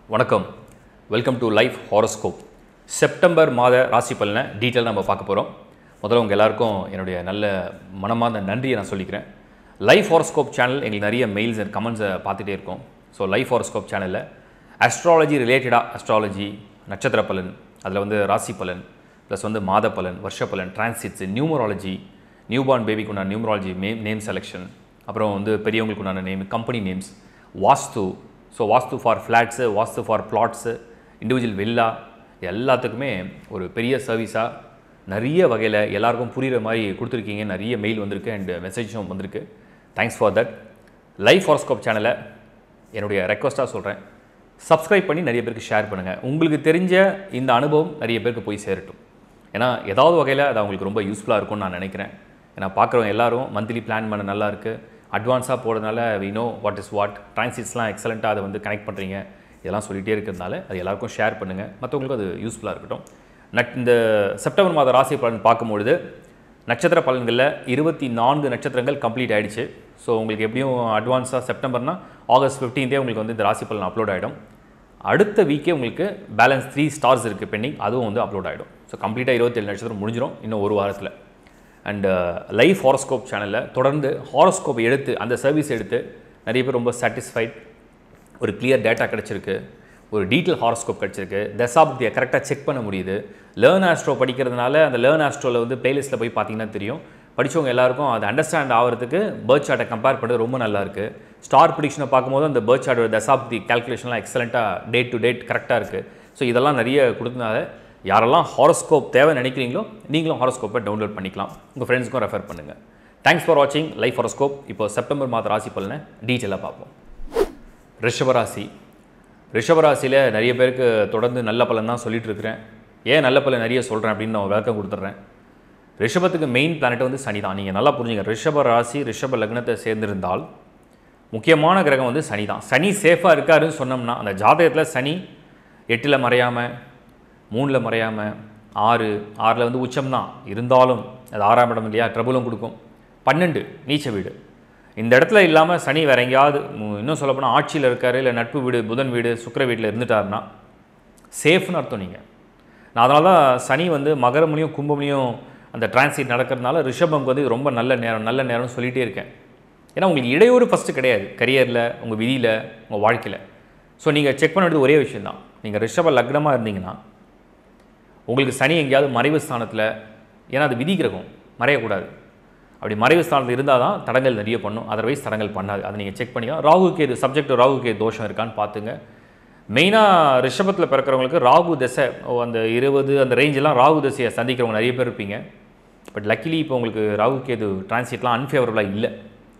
வணக்கம் welcome to life horoscope September மாத ராசி பலனை டீட்டெயில் நம்ம பார்க்க போகிறோம் முதல்ல உங்கள் எல்லாருக்கும் என்னுடைய நல்ல மனமார்ந்த நன்றியை நான் சொல்லிக்கிறேன் லைஃப் ஹாரோஸ்கோப் சேனல் எங்களுக்கு நிறைய மெயில்ஸ் அண்ட் கமெண்ட்ஸை பார்த்துட்டே இருக்கோம் ஸோ லைஃப் ஹாரோஸ்கோப் சேனலில் அஸ்ட்ராலஜி ரிலேட்டடாக அஸ்ட்ராலஜி நட்சத்திர பலன் அதில் வந்து ராசி பலன் ப்ளஸ் வந்து மாத பலன் வருஷ பலன் டிரான்சிட்ஸ் நியூமராலஜி நியூபார்ன் பேபிக்கு உண்டான நியூமராலஜி மே நேம் செலெக்ஷன் அப்புறம் வந்து பெரியவங்களுக்கு உண்டான name company names vastu so vastu for flats vastu for flats individual villa எல்லாத்துக்குமே ஒரு பெரிய சர்வீஸாக நிறைய வகையில் எல்லாருக்கும் புரிகிற மாதிரி கொடுத்துருக்கீங்க நிறைய மெயில் வந்திருக்கு அண்ட் மெசேஜும் வந்திருக்கு thanks for that life horoscope சேனலை என்னுடைய ரெக்வஸ்ட்டாக சொல்கிறேன் சப்ஸ்கிரைப் பண்ணி நிறைய பேருக்கு ஷேர் பண்ணுங்கள் உங்களுக்கு தெரிஞ்ச இந்த அனுபவம் நிறைய பேருக்கு போய் சேரட்டும் ஏன்னா ஏதாவது வகையில் அது அவங்களுக்கு ரொம்ப யூஸ்ஃபுல்லாக இருக்கும்னு நான் நினைக்கிறேன் ஏன்னா பார்க்குறவங்க எல்லாரும் மந்த்லி பிளான் பண்ண நல்லா இருக்குது அட்வான்ஸாக போகிறதுனால we know what is what டிரான்சிட்ஸ்லாம் எக்ஸலண்ட்டாக அதை வந்து கனெக்ட் பண்ணுறீங்க இதெல்லாம் சொல்லிகிட்டே இருக்கிறதுனால அது எல்லாருக்கும் ஷேர் பண்ணுங்கள் மற்றவங்களுக்கும் அது யூஸ்ஃபுல்லாக இருக்கட்டும் நட் இந்த செப்டம்பர் மாத ராசி பலன் பார்க்கும்பொழுது நட்சத்திர பலன்களில் இருபத்தி நான்கு நட்சத்திரங்கள் கம்ப்ளீட் ஆயிடுச்சு ஸோ உங்களுக்கு எப்படியும் அட்வான்ஸாக செப்டம்பர்னா ஆகஸ்ட் ஃபிஃப்டீன்தே உங்களுக்கு வந்து இந்த ராசி பலன் அப்லோட் ஆகிடும் அடுத்த வீக்கே உங்களுக்கு பேலன்ஸ் த்ரீ ஸ்டார்ஸ் இருக்குது பெண்டிங் அதுவும் வந்து அப்லோட் ஆகிடும் ஸோ கம்ப்ளீட்டாக இருபத்தேழு நட்சத்திரம் முடிஞ்சிடும் இன்னும் ஒரு வாரத்தில் அண்ட் லைஃப் ஹாரோஸ்கோப் சேனலில் தொடர்ந்து ஹாரோஸ்கோப் எடுத்து அந்த சர்வீஸ் எடுத்து நிறைய பேர் ரொம்ப சாட்டிஸ்ஃபைட் ஒரு கிளியர் டேட்டா கிடச்சிருக்கு ஒரு டீட்டெயில் ஹாரோஸ்கோப் கிடச்சிருக்கு தசாப்தியை கரெக்டாக செக் பண்ண முடியுது லேர்ன் ஆஸ்ட்ரோ படிக்கிறதுனால அந்த லேர்ன் ஆஸ்ட்ரோவில் வந்து பிளேலிஸ்ட்டில் போய் பார்த்தீங்கன்னா தெரியும் படித்தவங்க எல்லாருக்கும் அது அண்டர்ஸ்டாண்ட் ஆகிறதுக்கு பேர்த் சார்ட்டை கம்பேர் பண்ணுறது ரொம்ப நல்லா இருக்குது ஸ்டார் ப்ரிடிக்ஷனை பார்க்கும்போது அந்த பேர்த் சார்ட்டோட தசாப்தி கால்குலேஷன்லாம் எக்ஸலண்ட்டாக டேட் டு டேட் கரெக்டாக இருக்குது ஸோ இதெல்லாம் நிறைய கொடுத்தனால யாரெல்லாம் ஹாரோஸ்கோப் தேவை நினைக்கிறீங்களோ நீங்களும் ஹாரோஸ்கோப்பை டவுன்லோட் பண்ணிக்கலாம் உங்கள் ஃப்ரெண்ட்ஸ்க்கும் ரெஃபர் பண்ணுங்கள் தேங்க்ஸ் ஃபார் வாட்சிங் லைஃப் ஹாரோஸ்கோப் இப்போ செப்டம்பர் மாத ராசி பலனை டீட்டெயிலாக பார்ப்போம் ரிஷபராசி ரிஷபராசியில் நிறைய பேருக்கு தொடர்ந்து நல்ல பலன் தான் சொல்லிட்டு இருக்கிறேன் ஏன் நல்ல பலன் நிறைய சொல்கிறேன் அப்படின்னு நான் விளக்கம் கொடுத்துட்றேன் ரிஷபத்துக்கு மெயின் பிளானட் வந்து சனி தான் நீங்கள் நல்லா புரிஞ்சுங்க ரிஷப ராசி ரிஷப லக்னத்தை சேர்ந்திருந்தால் முக்கியமான கிரகம் வந்து சனி தான் சனி சேஃபாக இருக்காருன்னு சொன்னோம்னா அந்த ஜாதகத்தில் சனி எட்டில் மறையாமல் மூணில் மறையாமல் ஆறு ஆறில் வந்து உச்சம் தான் இருந்தாலும் அது ஆறாம் இடம் இல்லையா ட்ரபுளும் கொடுக்கும் பன்னெண்டு நீச்ச வீடு இந்த இடத்துல இல்லாமல் சனி வேற எங்கேயாவது மு- இன்னும் சொல்லப்போனால் ஆட்சியில் இருக்காரு இல்லை நட்பு வீடு புதன் வீடு சுக்கிர வீட்டில் இருந்துட்டாருன்னா சேஃப்னு அர்த்தம் நீங்கள் நான் அதனால தான் சனி வந்து மகரம்லையும் கும்பம்லையும் அந்த டிரான்சிட் நடக்கிறதுனால ரிஷபம்க்கு வந்து இது ரொம்ப நல்ல நேரம் நல்ல நேரம்னு சொல்லிகிட்டே இருக்கேன் ஏன்னா உங்களுக்கு இடையூறு ஃபஸ்ட்டு கிடையாது கரியரில் உங்கள் விதியில் உங்கள் வாழ்க்கையில் ஸோ நீங்கள் செக் பண்ண வேண்டியது ஒரே விஷயந்தான் நீங்கள் ரிஷப லக்னமாக இருந்தீங்கன்னா உங்களுக்கு சனி எங்கேயாவது மறைவு ஸ்தானத்தில் ஏன்னா அது விதி கிரகம் மறையக்கூடாது அப்படி மறைவு ஸ்தானத்தில் இருந்தால் தான் தடங்கள் நிறைய பண்ணும் அதர்வைஸ் தடங்கள் பண்ணாது அதை நீங்கள் செக் பண்ணிக்கலாம் ராகு கேது சப்ஜெக்ட் ராகு கேது தோஷம் இருக்கான்னு பார்த்துங்க மெயினாக ரிஷபத்தில் பிறக்கிறவங்களுக்கு ராகு தசை ஓ, அந்த இருபது அந்த ரேஞ்செல்லாம் ராகு தசையை சந்திக்கிறவங்க நிறைய பேர் இருப்பீங்க பட் லக்கிலி இப்போ உங்களுக்கு ராகு கேது டிரான்சிட்லாம் அன்ஃபேவரபுளாக இல்லை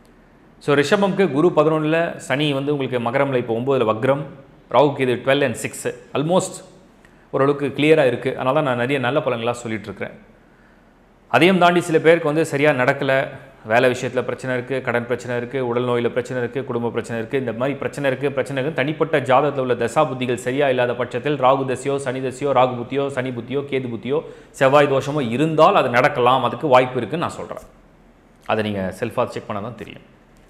ஸோ ரிஷபம்க்கு குரு பதினொன்றில் சனி வந்து உங்களுக்கு மகரமில் இப்போ ஒம்போதில் வக்ரம் ராகுக்கு இது டுவெல் அண்ட் சிக்ஸ் ஆல்மோஸ்ட் ஓரளவுக்கு கிளியராக இருக்குது அதனால தான் நான் நிறைய நல்ல பலன்களாக சொல்லிட்டு இருக்கிறேன் அதையும் தாண்டி சில பேருக்கு வந்து சரியாக நடக்கலை வேலை விஷயத்தில் பிரச்சனை இருக்குது கடன் பிரச்சனை இருக்குது உடல் நோயில் பிரச்சனை இருக்குது குடும்ப பிரச்சனை இருக்குது இந்த மாதிரி பிரச்சனை இருக்குது பிரச்சனை இருக்குது தனிப்பட்ட ஜாதகத்தில் உள்ள தசா புத்திகள் சரியாக இல்லாத பட்சத்தில் ராகு தசையோ சனி தசையோ ராகு புத்தியோ சனி புத்தியோ கேது புத்தியோ செவ்வாய் தோஷமோ இருந்தால் அது நடக்கலாம் அதுக்கு வாய்ப்பு இருக்குன்னு நான் சொல்கிறேன் அதை நீங்கள் செல்ஃபாக செக் பண்ணால் தான் தெரியும்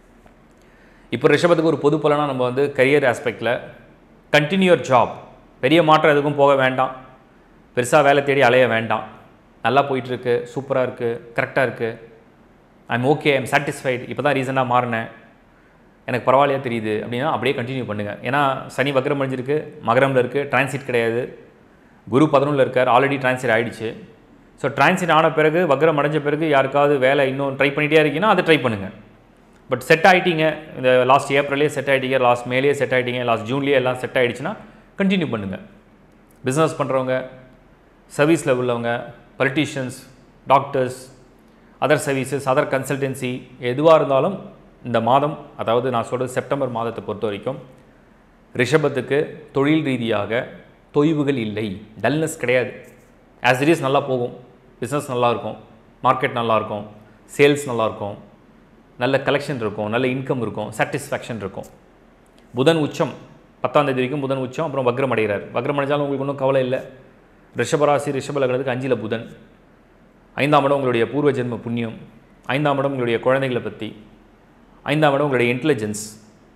இப்போ ரிஷபத்துக்கு ஒரு பொது பலனாக நம்ம வந்து கரியர் ஆஸ்பெக்டில் கண்டினியூர் ஜாப் பெரிய மாற்றம் எதுக்கும் போக வேண்டாம் பெருசாக வேலை தேடி அலைய வேண்டாம் நல்லா போயிட்டுருக்கு சூப்பராக இருக்குது கரெக்டாக இருக்குது ஐம் ஓகே ஐம் சாட்டிஸ்ஃபைடு இப்போ தான் ரீசனாக மாறினேன் எனக்கு பரவாயில்லையா தெரியுது அப்படின்னா அப்படியே கண்டினியூ பண்ணுங்கள் ஏன்னா சனி வக்ரம் அடைஞ்சிருக்கு மகரமில் இருக்குது டிரான்சிட் கிடையாது குரு பதினொன்றில் இருக்கார் ஆல்ரெடி டிரான்சிட் ஆயிடுச்சு ஸோ டிரான்சிட் ஆன பிறகு வக்ரம் அடைஞ்ச பிறகு யாருக்காவது வேலை இன்னும் ட்ரை பண்ணிகிட்டே இருக்கீங்கன்னா அதை ட்ரை பண்ணுங்கள் பட் செட் ஆகிட்டீங்க இந்த லாஸ்ட் ஏப்ரல்லே செட் ஆகிட்டீங்க லாஸ்ட் மேலேயே செட் ஆகிட்டீங்க லாஸ்ட் ஜூன்லேயே எல்லாம் செட் ஆகிடுச்சுன்னா கண்டினியூ பண்ணுங்கள் பிஸ்னஸ் பண்ணுறவங்க சர்வீஸில் உள்ளவங்க politicians doctors other services other consultancy எதுவாக இருந்தாலும் இந்த மாதம் அதாவது நான் சொல்கிறது செப்டம்பர் மாதத்தை பொறுத்த வரைக்கும் ரிஷபத்துக்கு தொழில் ரீதியாக தொய்வுகள் இல்லை டல்னஸ் கிடையாது ஆஸ் இட் இஸ் நல்லா போகும் பிஸ்னஸ் நல்லாயிருக்கும் மார்க்கெட் நல்லாயிருக்கும் சேல்ஸ் நல்லாயிருக்கும் நல்ல கலெக்ஷன் இருக்கும் நல்ல இன்கம் இருக்கும் சாட்டிஸ்ஃபேக்ஷன் இருக்கும் புதன் உச்சம் பத்தாம் தேதி வரைக்கும் புதன் உச்சம் அப்புறம் வக்ரம் அடைகிறார் வக்ரம் அடைஞ்சாலும் உங்களுக்கு ஒன்றும் கவலை இல்லை ரிஷபராசி ரிஷப லக்னத்துக்கு அஞ்சில் புதன் ஐந்தாம் இடம் உங்களுடைய பூர்வ ஜென்ம புண்ணியம் ஐந்தாம் இடம் உங்களுடைய குழந்தைகளை பற்றி ஐந்தாம் இடம் உங்களுடைய இன்டெலிஜென்ஸ்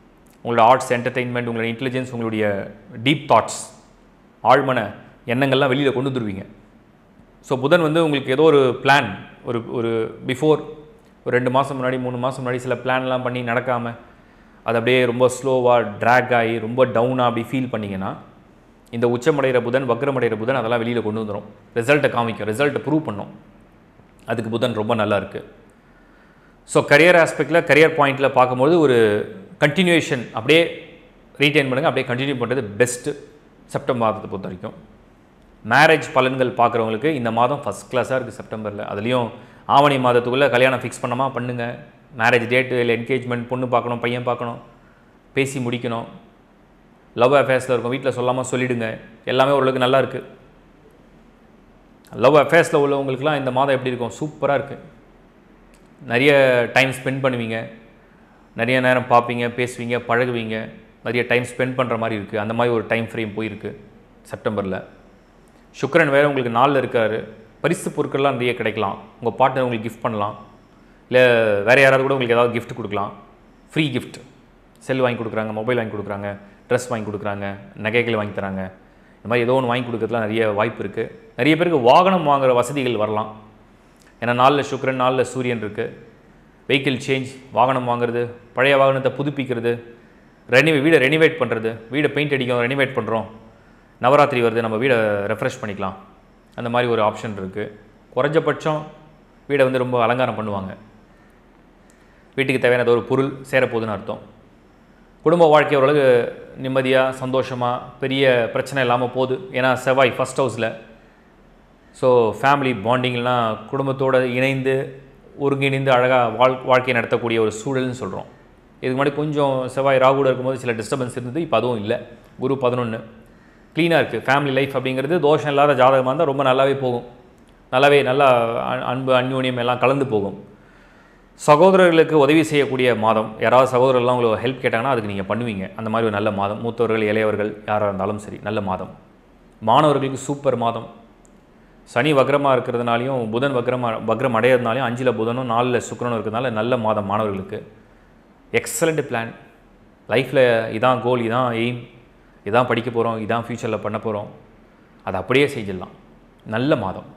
உங்களோட ஆர்ட்ஸ் என்டர்டெயின்மெண்ட் உங்களோட இன்டெலிஜென்ஸ் உங்களுடைய டீப் தாட்ஸ் ஆழ்மன எண்ணங்கள்லாம் வெளியில் கொண்டு வந்துருவீங்க ஸோ புதன் வந்து உங்களுக்கு ஏதோ ஒரு பிளான் ஒரு ஒரு பிஃபோர் ஒரு ரெண்டு மாதம் முன்னாடி மூணு மாதம் முன்னாடி சில பிளான்லாம் பண்ணி நடக்காமல் அது அப்படியே ரொம்ப ஸ்லோவாக ட்ராக் ஆகி ரொம்ப டவுனாக அப்படி ஃபீல் பண்ணிங்கன்னா இந்த உச்சமடைகிற புதன் வக்ரமடைகிற புதன் அதெல்லாம் வெளியில் கொண்டு வந்துடும் ரிசல்ட்டை காமிக்கும் ரிசல்ட்டை ப்ரூவ் பண்ணும் அதுக்கு புதன் ரொம்ப நல்லா இருக்குது ஸோ கரியர் ஆஸ்பெக்டில் கரியர் பாயிண்டில் பார்க்கும்போது ஒரு கண்டினியூஷன் அப்படியே ரீட்டைன் பண்ணுங்கள் அப்படியே கண்டினியூ பண்ணுறது பெஸ்ட்டு செப்டம்பர் மாதத்தை பொறுத்த வரைக்கும் மேரேஜ் பலன்கள் பார்க்குறவங்களுக்கு இந்த மாதம் ஃபஸ்ட் கிளாஸாக இருக்குது செப்டம்பரில் அதுலேயும் ஆவணி மாதத்துக்குள்ளே கல்யாணம் ஃபிக்ஸ் பண்ணமா பண்ணுங்கள் மேரேஜ் டேட்டு இல்லை என்கேஜ்மெண்ட் பொண்ணு பார்க்கணும் பையன் பார்க்கணும் பேசி முடிக்கணும் லவ் அஃபேர்ஸில் இருக்கும் வீட்டில் சொல்லாமல் சொல்லிவிடுங்க எல்லாமே ஓரளவுக்கு நல்லா இருக்குது லவ் அஃபேர்ஸில் உள்ளவங்களுக்குலாம் இந்த மாதம் எப்படி இருக்கும் சூப்பராக இருக்குது நிறைய டைம் ஸ்பெண்ட் பண்ணுவீங்க நிறைய நேரம் பார்ப்பீங்க பேசுவீங்க பழகுவீங்க நிறைய டைம் ஸ்பெண்ட் பண்ணுற மாதிரி இருக்குது அந்த மாதிரி ஒரு டைம் ஃப்ரேம் போயிருக்கு செப்டம்பரில் சுக்கிரன் வேறு உங்களுக்கு நாளில் இருக்காரு பரிசு பொருட்கள்லாம் நிறைய கிடைக்கலாம் உங்கள் பார்ட்னர் உங்களுக்கு கிஃப்ட் பண்ணலாம் இல்லை வேறு யாராவது கூட உங்களுக்கு ஏதாவது gift கொடுக்கலாம் ஃப்ரீ gift செல் வாங்கி கொடுக்குறாங்க மொபைல் வாங்கி கொடுக்குறாங்க ட்ரெஸ் வாங்கி கொடுக்குறாங்க நகைகள் வாங்கி தராங்க இந்த மாதிரி ஏதோ ஒன்று வாங்கி கொடுக்கறதுலாம் நிறைய வாய்ப்பு இருக்குது நிறைய பேருக்கு வாகனம் வாங்குற வசதிகள் வரலாம் ஏன்னா நாளில் சுக்கிரன் நாளில் சூரியன் இருக்குது வெஹிக்கிள் சேஞ்ச் வாகனம் வாங்குறது பழைய வாகனத்தை புதுப்பிக்கிறது ரெனிவே வீடை ரெனிவேட் பண்ணுறது வீடை பெயிண்ட் அடிக்கும் ரெனிவேட் பண்ணுறோம் நவராத்திரி வருது நம்ம வீடை ரெஃப்ரெஷ் பண்ணிக்கலாம் அந்த மாதிரி ஒரு ஆப்ஷன் இருக்குது குறைஞ்சபட்சம் வீடை வந்து ரொம்ப அலங்காரம் பண்ணுவாங்க வீட்டுக்கு தேவையான ஏதோ ஒரு பொருள் சேரப்போகுதுன்னு அர்த்தம் குடும்ப வாழ்க்கை ஓரளவுக்கு நிம்மதியாக சந்தோஷமாக பெரிய பிரச்சனை இல்லாமல் போகுது ஏன்னா செவ்வாய் ஃபஸ்ட் ஹவுஸில் ஸோ ஃபேமிலி பாண்டிங்லாம் குடும்பத்தோடு இணைந்து ஒருங்கிணைந்து அழகாக வாழ் வாழ்க்கையை நடத்தக்கூடிய ஒரு சூழல்னு சொல்கிறோம் இதுக்கு முன்னாடி கொஞ்சம் செவ்வாய் ராகுட இருக்கும்போது சில டிஸ்டர்பன்ஸ் இருந்தது இப்போ அதுவும் இல்லை குரு பதினொன்று க்ளீனாக இருக்குது ஃபேமிலி லைஃப் அப்படிங்கிறது தோஷம் இல்லாத ஜாதகமாக இருந்தால் ரொம்ப நல்லாவே போகும் நல்லாவே நல்லா அ- அன்பு அந்யோன்யம் எல்லாம் கலந்து போகும் சகோதரர்களுக்கு உதவி செய்யக்கூடிய மாதம் யாராவது சகோதரர்கள்லாம் உங்களுக்கு ஹெல்ப் கேட்டாங்கன்னா அதுக்கு நீங்கள் பண்ணுவீங்க அந்த மாதிரி ஒரு நல்ல மாதம் மூத்தவர்கள் இளையவர்கள் யாராக இருந்தாலும் சரி நல்ல மாதம் மாணவர்களுக்கு சூப்பர் மாதம் சனி வக்ரமாக இருக்கிறதுனாலையும் புதன் வக்ரமாக வக்ரம் அடையிறதுனாலையும் அஞ்சில் புதனும் நாலில் சுக்கிரனும் இருக்கிறதுனால நல்ல மாதம் மாணவர்களுக்கு எக்ஸலண்ட் பிளான் லைஃப்பில் இதான் கோல் இதான் எய்ம் இதான் படிக்க போகிறோம் இதான் ஃப்யூச்சரில் பண்ண போகிறோம் அதை அப்படியே செஞ்சிடலாம் நல்ல மாதம்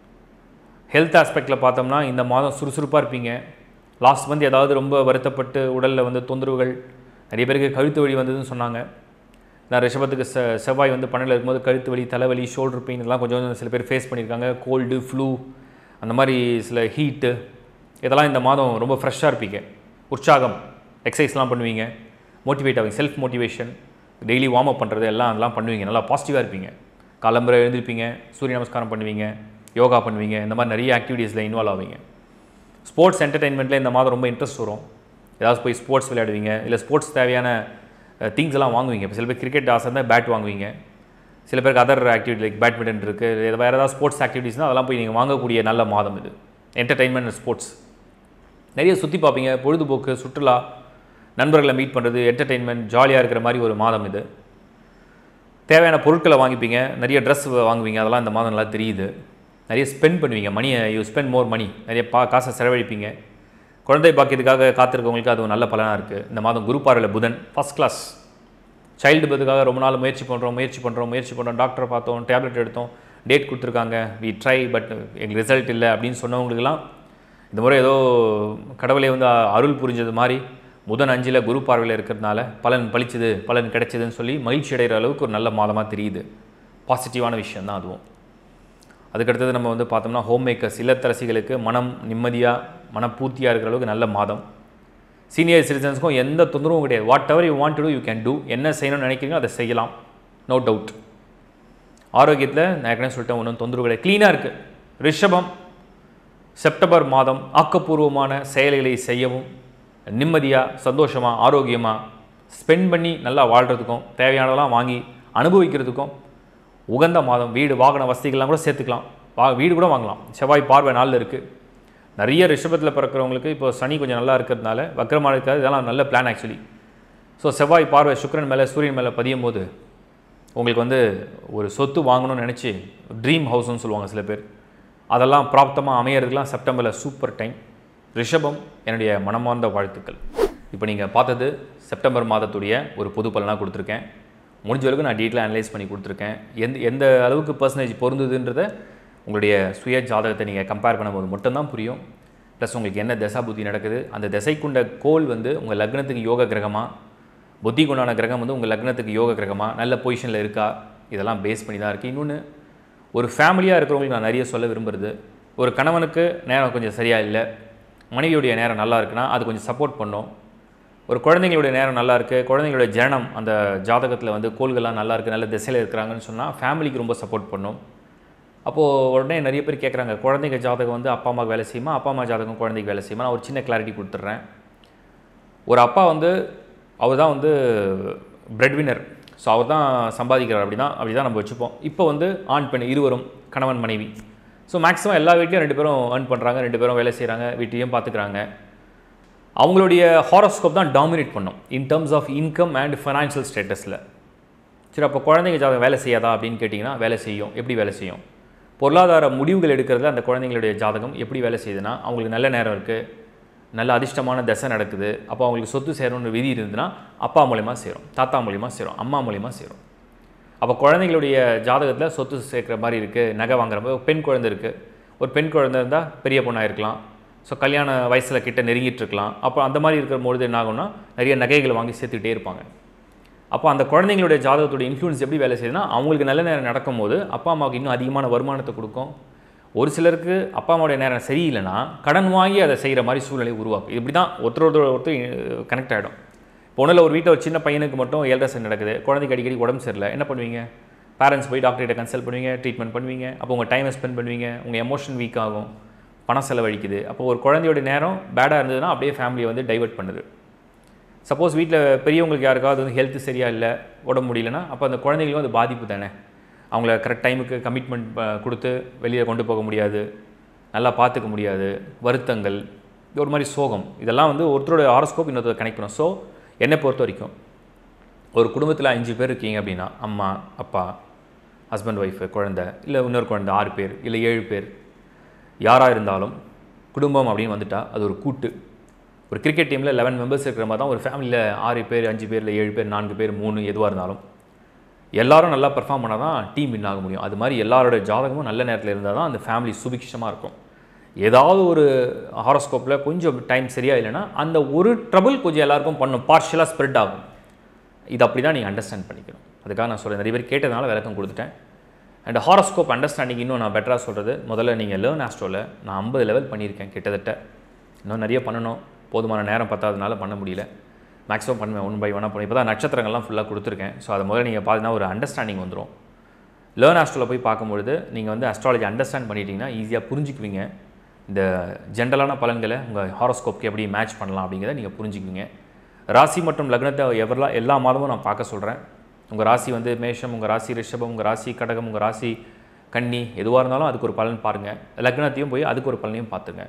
ஹெல்த் ஆஸ்பெக்டில் பார்த்தோம்னா இந்த மாதம் சுறுசுறுப்பாக இருப்பீங்க லாஸ்ட் மந்த் ஏதாவது ரொம்ப வருத்தப்பட்டு உடலில் வந்து தொந்தரவுகள் நிறைய பேருக்கு கழுத்து வலி வந்ததுன்னு சொன்னாங்க நான் ரிஷபத்துக்கு செ செவ்வாய் வந்து பன்னெண்டில் இருக்கும்போது கழுத்து வலி தலைவலி ஷோல்டர் பெயின் இதெல்லாம் கொஞ்சம் கொஞ்சம் சில பேர் ஃபேஸ் பண்ணியிருக்காங்க கோல்டு ஃப்ளூ அந்த மாதிரி சில ஹீட்டு இதெல்லாம் இந்த மாதம் ரொம்ப ஃப்ரெஷ்ஷாக இருப்பீங்க உற்சாகம் எக்ஸசைஸ்லாம் பண்ணுவீங்க மோட்டிவேட் ஆவீங்க self motivation daily warm up பண்ணுறது எல்லாம் அதெல்லாம் பண்ணுவீங்க நல்லா பாசிட்டிவாக இருப்பீங்க காலம்பரை எழுந்திருப்பீங்க சூரிய நமஸ்காரம் பண்ணுவீங்க யோகா பண்ணுவீங்க இந்த மாதிரி நிறைய ஆக்டிவிட்டீஸில் இன்வால்வ் ஆவீங்க ஸ்போர்ட்ஸ் என்டர்டெயின்மெண்ட்டில் இந்த மாதம் ரொம்ப இன்ட்ரெஸ்ட் வரும் ஏதாவது போய் ஸ்போர்ட்ஸ் விளையாடுவீங்க இல்லை ஸ்போர்ட்ஸ் தேவையான திங்ஸ் எல்லாம் வாங்குவீங்க இப்போ சில பேர் கிரிக்கெட் ஆசை இருந்தால் பேட் வாங்குவீங்க சில பேருக்கு அதர் ஆக்டிவிட்டி லைக் பேட்மிண்டன் இருக்குது வேறு ஏதாவது ஸ்போர்ட்ஸ் ஆக்டிவிட்டீஸ்னால் அதெல்லாம் போய் நீங்கள் வாங்கக்கூடிய நல்ல மாதம் இது என்டர்டெயின்மெண்ட் அண்ட் ஸ்போர்ட்ஸ் நிறைய சுற்றி பார்ப்பீங்க பொழுதுபோக்கு சுற்றுலா நண்பர்களை மீட் பண்ணுறது என்டர்டெயின்மெண்ட் ஜாலியாக இருக்கிற மாதிரி ஒரு மாதம் இது தேவையான பொருட்களை வாங்கிப்பீங்க நிறைய ட்ரெஸ் வாங்குவீங்க அதெல்லாம் இந்த மாதம் நல்லா தெரியுது நிறைய ஸ்பெண்ட் பண்ணுவீங்க மணியை யூ ஸ்பெண்ட் மோர் மணி நிறைய பா காசை செலவழிப்பீங்க குழந்தை பாக்கியத்துக்காக காத்திருக்கவங்களுக்கு அது ஒரு நல்ல பலனாக இருக்குது இந்த மாதம் குரு பார்வையில் புதன் ஃபஸ்ட் கிளாஸ் சைல்டு பர்த்துக்காக ரொம்ப நாள் முயற்சி பண்ணுறோம் முயற்சி பண்ணுறோம் முயற்சி பண்ணுறோம் டாக்டரை பார்த்தோம் டேப்லெட் எடுத்தோம் டேட் கொடுத்துருக்காங்க வி ட்ரை பட் எங்களுக்கு ரிசல்ட் இல்லை அப்படின்னு சொன்னவங்களுக்கெல்லாம் இந்த முறை ஏதோ கடவுளே வந்து அருள் புரிஞ்சது மாதிரி புதன் அஞ்சில் குரு பார்வையில் இருக்கிறதுனால பலன் பளிச்சுது பலன் கிடைச்சதுன்னு சொல்லி மகிழ்ச்சி அடைகிற அளவுக்கு ஒரு நல்ல மாதமாக தெரியுது பாசிட்டிவான விஷயம் தான் அதுவும் அதுக்கடுத்தது நம்ம வந்து பார்த்தோம்னா ஹோம் மேக்கர்ஸ் இல்லத்தரசிகளுக்கு மனம் நிம்மதியாக மனப்பூர்த்தியாக இருக்கிற அளவுக்கு நல்ல மாதம் சீனியர் சிட்டிசன்ஸ்க்கும் எந்த தொந்தரவும் கிடையாது whatever you want to do you can do என்ன செய்யணும்னு நினைக்கிறீங்களோ அதை செய்யலாம் நோ டவுட் ஆரோக்கியத்தில் நான் ஏற்கனவே சொல்லிட்டேன் ஒன்றும் தொந்தரவு கிடையாது க்ளீனாக இருக்குது ரிஷபம் செப்டம்பர் மாதம் ஆக்கப்பூர்வமான செயல்களை செய்யவும் நிம்மதியாக சந்தோஷமாக ஆரோக்கியமாக ஸ்பெண்ட் பண்ணி நல்லா வாழ்கிறதுக்கும் தேவையானதெல்லாம் வாங்கி அனுபவிக்கிறதுக்கும் உகந்த மாதம் வீடு வாகன வசதிகள்லாம் கூட சேர்த்துக்கலாம் வா வீடு கூட வாங்கலாம் செவ்வாய் பார்வை நாளில் இருக்குது நிறைய ரிஷபத்தில் பிறக்கிறவங்களுக்கு இப்போ சனி கொஞ்சம் நல்லா இருக்கிறதுனால வக்கரமாக இருக்காது இதெல்லாம் நல்ல பிளான் ஆக்சுவலி ஸோ செவ்வாய் பார்வை சுக்கிரன் மேலே சூரியன் மேலே பதியும் போது உங்களுக்கு வந்து ஒரு சொத்து வாங்கணும்னு நினச்சி ட்ரீம் ஹவுஸ்னு சொல்லுவாங்க சில பேர் அதெல்லாம் பிராப்தமாக அமையறதுக்கெலாம் செப்டம்பரில் சூப்பர் டைம் ரிஷபம் என்னுடைய மனமார்ந்த வாழ்த்துக்கள் இப்போ நீங்கள் பார்த்தது செப்டம்பர் மாதத்துடைய ஒரு பொது பலனாக கொடுத்துருக்கேன் முடிஞ்ச அளவுக்கு நான் டீட்டெயிலாக அனலைஸ் பண்ணி கொடுத்துருக்கேன் எந்த எந்த அளவுக்கு பர்சன்டேஜ் பொருந்துதுன்றத உங்களுடைய சுய ஜாதகத்தை நீங்கள் கம்பேர் பண்ணும்போது மட்டும்தான் புரியும் ப்ளஸ் உங்களுக்கு என்ன தசா புத்தி நடக்குது அந்த திசைக்குண்ட கோல் வந்து உங்கள் லக்னத்துக்கு யோக கிரகமா புத்திக்கு உண்டான கிரகம் வந்து உங்கள் லக்னத்துக்கு யோக கிரகமா நல்ல பொசிஷனில் இருக்கா இதெல்லாம் பேஸ் பண்ணி தான் இருக்குது இன்னொன்று ஒரு ஃபேமிலியாக இருக்கிறவங்களுக்கு நான் நிறைய சொல்ல விரும்புகிறது ஒரு கணவனுக்கு நேரம் கொஞ்சம் சரியாக இல்லை மனைவியுடைய நேரம் நல்லா இருக்குன்னா அது கொஞ்சம் சப்போர்ட் பண்ணும் ஒரு குழந்தைங்களுடைய நேரம் நல்லா இருக்குது குழந்தைங்களுடைய ஜனனம் அந்த ஜாதகத்தில் வந்து கோள்கள்லாம் நல்லா இருக்குது நல்ல திசையில் இருக்கிறாங்கன்னு சொன்னால் ஃபேமிலிக்கு ரொம்ப சப்போர்ட் பண்ணும் அப்போது உடனே நிறைய பேர் கேட்குறாங்க குழந்தைங்க ஜாதகம் வந்து அப்பா அம்மாவுக்கு வேலை செய்யுமா அப்பா அம்மா ஜாதகம் குழந்தைக்கு வேலை செய்யுமா நான் ஒரு சின்ன கிளாரிட்டி கொடுத்துட்றேன் ஒரு அப்பா வந்து அவர் தான் வந்து பிரெட் வின்னர் ஸோ அவர் தான் சம்பாதிக்கிறார் அப்படி தான் அப்படி தான் நம்ம வச்சுப்போம் இப்போ வந்து ஆண் பெண் இருவரும் கணவன் மனைவி ஸோ மேக்ஸிமம் எல்லா வீட்லையும் ரெண்டு பேரும் earn பண்ணுறாங்க ரெண்டு பேரும் வேலை செய்கிறாங்க வீட்டையும் பார்த்துக்கிறாங்க அவங்களுடைய ஹாரோஸ்கோப் தான் டாமினேட் பண்ணும் in terms of income and financial ஸ்டேட்டஸில் சரி அப்போ குழந்தைங்க ஜாதகம் வேலை செய்யாதா அப்படின்னு கேட்டிங்கன்னா வேலை செய்யும் எப்படி வேலை செய்யும் பொருளாதார முடிவுகள் எடுக்கிறதுல அந்த குழந்தைங்களுடைய ஜாதகம் எப்படி வேலை செய்யுதுன்னா அவங்களுக்கு நல்ல நேரம் இருக்குது நல்ல அதிர்ஷ்டமான தசை நடக்குது அப்போ அவங்களுக்கு சொத்து சேரணும்னு விதி இருந்ததுன்னா அப்பா மூலியமாக சேரும் தாத்தா மூலியமாக சேரும் அம்மா மூலியமாக சேரும் அப்போ குழந்தைங்களுடைய ஜாதகத்தில் சொத்து சேர்க்குற மாதிரி இருக்குது நகை வாங்குற மாதிரி ஒரு பெண் குழந்தை இருக்குது ஒரு பெண் குழந்தை இருந்தால் பெரிய பொண்ணாக இருக்கலாம் ஸோ கல்யாண வயசில் கிட்ட நெருங்கிட்டு இருக்கலாம் அப்போ அந்த மாதிரி இருக்கிற பொழுது என்ன ஆகும்னா நிறைய நகைகளை வாங்கி சேர்த்துக்கிட்டே இருப்பாங்க அப்போ அந்த குழந்தைங்களுடைய ஜாதகத்துடைய இன்ஃப்ளூயன்ஸ் எப்படி வேலை செய்யுதுன்னா அவங்களுக்கு நல்ல நேரம் நடக்கும்போது அப்பா அம்மாவுக்கு இன்னும் அதிகமான வருமானத்தை கொடுக்கும் ஒரு சிலருக்கு அப்பா அம்மாவுடைய நேரம் சரியில்லைன்னா கடன் வாங்கி அதை செய்கிற மாதிரி சூழ்நிலை உருவாக்கும் இப்படி தான் ஒருத்தர் ஒருத்தர் ஒருத்தர் கனெக்ட் ஆகிடும் இப்போ ஒன்றில் ஒரு வீட்டில் ஒரு சின்ன பையனுக்கு மட்டும் ஏழரை நடக்குது குழந்தைக்கு அடிக்கடி உடம்பு சரியில்லை என்ன பண்ணுவீங்க பேரண்ட்ஸ் போய் டாக்டர்கிட்ட கன்சல்ட் பண்ணுவீங்க ட்ரீட்மெண்ட் பண்ணுவீங்க அப்போ உங்கள் டைமை ஸ்பெண்ட் பண்ணுவீங்க உங்கள் எமோஷன் வீக் ஆகும் பணம் செலவழிக்குது அப்போ ஒரு குழந்தையோட நேரம் பேடாக இருந்ததுன்னா அப்படியே ஃபேமிலியை வந்து டைவர்ட் பண்ணுது சப்போஸ் வீட்டில் பெரியவங்களுக்கு யாருக்காவது வந்து ஹெல்த் சரியாக இல்லை உடம்பு முடியலன்னா அப்போ அந்த குழந்தைங்களுக்கும் அது பாதிப்பு தானே அவங்கள கரெக்ட் டைமுக்கு கமிட்மெண்ட் கொடுத்து வெளியே கொண்டு போக முடியாது நல்லா பார்த்துக்க முடியாது வருத்தங்கள் இது ஒரு மாதிரி சோகம் இதெல்லாம் வந்து ஒருத்தரோட ஹாரோஸ்கோப் இன்னொருத்தர் கனெக்ட் பண்ணும் ஸோ என்னை பொறுத்த வரைக்கும் ஒரு குடும்பத்தில் அஞ்சு பேர் இருக்கீங்க அப்படின்னா அம்மா அப்பா ஹஸ்பண்ட் ஒய்ஃபு குழந்தை இல்லை இன்னொரு குழந்தை ஆறு பேர் இல்லை ஏழு பேர் யாராக இருந்தாலும் குடும்பம் அப்படின்னு வந்துட்டால் அது ஒரு கூட்டு ஒரு கிரிக்கெட் டீமில் லெவன் மெம்பர்ஸ் இருக்கிற மாதிரி தான் ஒரு ஃபேமிலியில் ஆறு பேர் அஞ்சு பேர் இல்லை ஏழு பேர் நான்கு பேர் மூணு எதுவாக இருந்தாலும் எல்லாரும் நல்லா பெர்ஃபார்ம் பண்ணால் தான் டீம் வின் ஆக முடியும் அது மாதிரி எல்லாரோட ஜாதகமும் நல்ல நேரத்தில் இருந்தால் தான் அந்த ஃபேமிலி சுபிக்ஷமாக இருக்கும் ஏதாவது ஒரு ஹாரோஸ்கோப்பில் கொஞ்சம் டைம் சரியாக இல்லைன்னா அந்த ஒரு ட்ரபிள் கொஞ்சம் எல்லாருக்கும் பண்ணும் பார்ஷியலாக ஸ்ப்ரெட் ஆகும் இது அப்படி தான் நீங்கள் அண்டர்ஸ்டாண்ட் பண்ணிக்கணும் அதுக்காக நான் சொல்கிறேன் நிறைய பேர் கேட்டதுனால விளக்கம் கொடுத்துட்டேன் அண்ட் ஹாரோஸ்கோப் அண்டர்ஸ்டாண்டிங் இன்னும் நான் பெட்டராக சொல்கிறது முதல்ல நீங்கள் லேர்ன் ஆஸ்ட்ரோவில் நான் ஐம்பது லெவல் பண்ணியிருக்கேன் கிட்டத்தட்ட இன்னும் நிறைய பண்ணணும் போதுமான நேரம் பத்தாதனால பண்ண முடியல மேக்ஸிமம் பண்ணுவேன் ஒன் பை ஒன்னாக பண்ணி இப்போ தான் நட்சத்திரங்கள்லாம் ஃபுல்லாக கொடுத்துருக்கேன் ஸோ அதை முதல்ல நீங்கள் பார்த்தீங்கன்னா ஒரு அண்டர்ஸ்டாண்டிங் வந்துடும் லேர்ன் ஆஸ்ட்ரோவில் போய் பார்க்கும்பொழுது நீங்கள் வந்து அஸ்ட்ராலஜி அண்டர்ஸ்டாண்ட் பண்ணிட்டீங்கன்னா ஈஸியாக புரிஞ்சுக்குவீங்க இந்த ஜென்ரலான பலன்களை உங்கள் ஹாரோஸ்கோப்க்கு எப்படி மேட்ச் பண்ணலாம் அப்படிங்கிறத நீங்கள் புரிஞ்சுக்குவீங்க ராசி மற்றும் லக்னத்தை எவரெல்லாம் எல்லா மாதமும் நான் பார்க்க சொல்கிறேன் உங்கள் ராசி வந்து மேஷம் உங்கள் ராசி ரிஷபம் உங்கள் ராசி கடகம் உங்கள் ராசி கன்னி எதுவாக இருந்தாலும் அதுக்கு ஒரு பலன் பாருங்கள் லக்னத்தையும் போய் அதுக்கு ஒரு பலனையும் பார்த்துங்க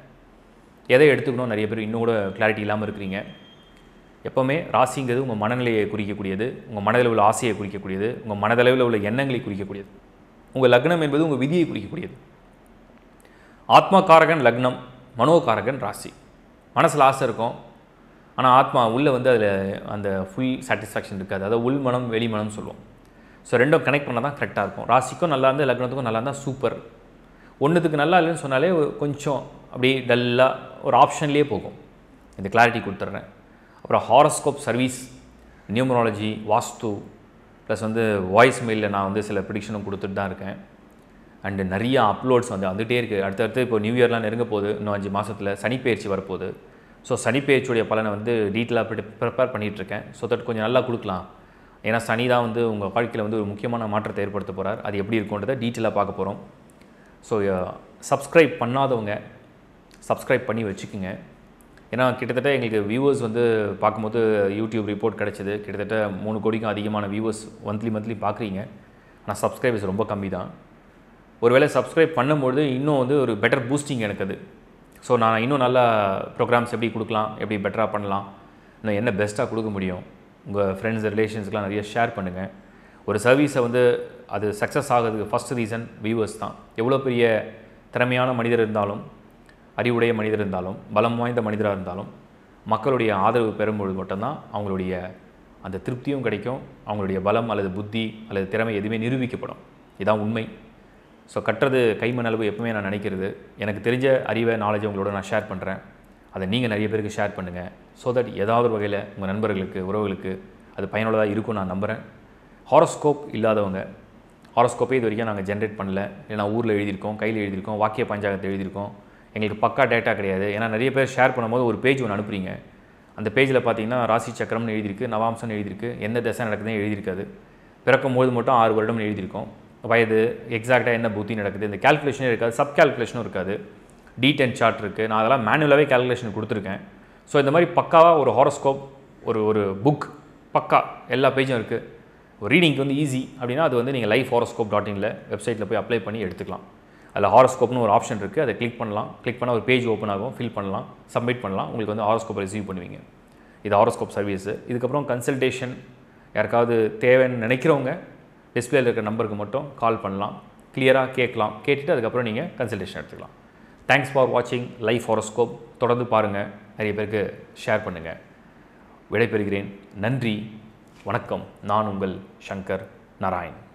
எதை எடுத்துக்கணும் நிறைய பேர் இன்னும் கூட கிளாரிட்டி இல்லாமல் இருக்கிறீங்க எப்போவுமே ராசிங்கிறது உங்கள் மனநிலையை குறிக்கக்கூடியது உங்கள் மனதில் உள்ள ஆசையை குறிக்கக்கூடியது உங்கள் மனதளவில் உள்ள எண்ணங்களை குறிக்கக்கூடியது உங்கள் லக்னம் என்பது உங்கள் விதியை குறிக்கக்கூடியது ஆத்மகாரகன் லக்னம் மனோகாரகன் ராசி மனசில் ஆசை இருக்கும் ஆனால் ஆத்மா உள்ளே வந்து அதில் அந்த ஃபுல் சாட்டிஸ்ஃபேக்ஷன் இருக்காது அதாவது உள் மனம் வெளி மனம் சொல்லுவோம் ஸோ ரெண்டும் கனெக்ட் பண்ணால் தான் கரெக்டாக இருக்கும் ராசிக்கும் நல்லா இருந்தால் லக்னத்துக்கும் நல்லா இருந்தால் சூப்பர் ஒன்றுத்துக்கு நல்லா இல்லைன்னு சொன்னாலே ஒரு- கொஞ்சம் அப்படியே டல்லாக ஒரு ஆப்ஷன்லேயே போகும் இந்த கிளாரிட்டி கொடுத்துட்றேன் அப்புறம் horoscope service numerology vastu plus வந்து வாய்ஸ் மெயிலில் நான் வந்து சில ப்ரிடிக்ஷனும் கொடுத்துட்டு தான் இருக்கேன் அண்டு நிறைய அப்லோட்ஸ் வந்து வந்துகிட்டே இருக்குது அடுத்தடுத்து இப்போ நியூ இயர்லாம் நெருங்க போகுது இன்னும் அஞ்சு மாதத்தில் சனிப்பெயர்ச்சி வரப்போகுது ஸோ சனிப்பெயர்ச்சியுடைய பலனை வந்து டீட்டெயிலாக ப்ரிப்பேர் பண்ணிகிட்ருக்கேன் ஸோ தட் கொஞ்சம் நல்லா கொடுக்கலாம் ஏன்னா சனி தான் வந்து உங்கள் வாழ்க்கையில் வந்து ஒரு முக்கியமான மாற்றத்தை ஏற்படுத்த போகிறார் அது எப்படி இருக்குன்றதை டீட்டெயிலாக பார்க்க போகிறோம் ஸோ சப்ஸ்கிரைப் பண்ணாதவங்க சப்ஸ்கிரைப் பண்ணி வச்சுக்கோங்க ஏன்னா கிட்டத்தட்ட எங்களுக்கு வியூவர்ஸ் வந்து பார்க்கும்போது யூடியூப் ரிப்போர்ட் கிடச்சிது கிட்டத்தட்ட மூணு கோடிக்கும் அதிகமான வியூவர்ஸ் மந்த்லி மந்த்லி பார்க்குறீங்க ஆனால் சப்ஸ்கிரைபர்ஸ் ரொம்ப கம்மி தான் ஒருவேளை சப்ஸ்கிரைப் பண்ணும்பொழுது இன்னும் வந்து ஒரு பெட்டர் பூஸ்டிங் எனக்கு அது ஸோ நான் இன்னும் நல்லா ப்ரோக்ராம்ஸ் எப்படி கொடுக்கலாம் எப்படி பெட்டராக பண்ணலாம் இன்னும் என்ன பெஸ்ட்டாக கொடுக்க முடியும் உங்கள் ஃப்ரெண்ட்ஸ் ரிலேஷன்ஸ்க்குலாம் நிறைய ஷேர் பண்ணுங்கள் ஒரு சர்வீஸை வந்து அது சக்ஸஸ் ஆகிறதுக்கு ஃபஸ்ட் ரீசன் வியூவர்ஸ் தான் எவ்வளோ பெரிய திறமையான மனிதர் இருந்தாலும் அறிவுடைய மனிதர் இருந்தாலும் பலம் வாய்ந்த மனிதராக இருந்தாலும் மக்களுடைய ஆதரவு பெறும்பொழுது மட்டும்தான் அவங்களுடைய அந்த திருப்தியும் கிடைக்கும் அவங்களுடைய பலம் அல்லது புத்தி அல்லது திறமை எதுவுமே நிரூபிக்கப்படும் இதான் உண்மை ஸோ கட்டுறது கைமண் அளவு எப்பவுமே நான் நினைக்கிறது எனக்கு தெரிஞ்ச அறிவை நாலேஜ் உங்களோட நான் ஷேர் பண்ணுறேன் அதை நீங்கள் நிறைய பேருக்கு ஷேர் பண்ணுங்கள் ஸோ தட் ஏதாவது ஒரு வகையில் உங்கள் நண்பர்களுக்கு உறவுகளுக்கு அது பயனுள்ளதாக இருக்கும் நான் நம்புகிறேன் ஹாரோஸ்கோப் இல்லாதவங்க ஹாரோஸ்கோப்பே இது வரைக்கும் நாங்கள் ஜென்ரேட் பண்ணல இல்லைனா ஊரில் எழுதியிருக்கோம் கையில் எழுதியிருக்கோம் வாக்கிய பஞ்சாங்கத்தை எழுதியிருக்கோம் எங்களுக்கு பக்கா டேட்டா கிடையாது ஏன்னா நிறைய பேர் ஷேர் பண்ணும்போது ஒரு பேஜ் ஒன்று அனுப்புறீங்க அந்த பேஜில் பார்த்தீங்கன்னா ராசி சக்கரம்னு எழுதியிருக்கு நவாம்சம்னு எழுதியிருக்கு எந்த திசை நடக்குதுன்னு எழுதியிருக்காது பிறக்கும் போது மட்டும் ஆறு வருடம்னு எழுதியிருக்கோம் வயது எக்ஸாக்டாக என்ன புத்தி நடக்குது இந்த கேல்குலேஷனே இருக்காது சப் கேல்குலேஷனும் இருக்காது டி டென் சார்ட் இருக்குது நான் அதெல்லாம் மேனுவலாகவே கேல்குலேஷன் கொடுத்துருக்கேன் ஸோ இந்த மாதிரி பக்காவாக ஒரு ஹாரோஸ்கோப் ஒரு ஒரு புக் பக்கா எல்லா பேஜும் இருக்குது ஒரு ரீடிங்க்கு வந்து ஈஸி அப்படின்னா அது வந்து நீங்கள் லைஃப் ஹாரோஸ்கோப் டாட் இனில் வெப்சைட்டில் போய் அப்ளை பண்ணி எடுத்துக்கலாம் அதில் ஹாரோஸ்கோப்னு ஒரு ஆப்ஷன் இருக்குது அதை கிளிக் பண்ணலாம் கிளிக் பண்ணால் ஒரு பேஜ் ஓப்பன் ஆகும் ஃபில் பண்ணலாம் சப்மிட் பண்ணலாம் உங்களுக்கு வந்து ஹாரோஸ்கோப் ரிசீவ் பண்ணுவீங்க இது ஹாரோஸ்கோப் சர்வீஸு இதுக்கப்புறம் கன்சல்டேஷன் யாருக்காவது தேவைன்னு நினைக்கிறவங்க டிஸ்பிளேல இருக்கிற நம்பருக்கு மட்டும் கால் பண்ணலாம் கிளியராக கேட்கலாம் கேட்டுட்டு அதுக்கப்புறம் நீங்கள் கன்சல்டேஷன் எடுத்துக்கலாம் தேங்க்ஸ் ஃபார் வாட்சிங் லைஃப் ஹாரோஸ்கோப் தொடர்ந்து பாருங்கள் நிறைய பேருக்கு ஷேர் பண்ணுங்கள் விடைபெறுகிறேன் நன்றி வணக்கம் நான் உங்கள் சங்கர் நாராயண்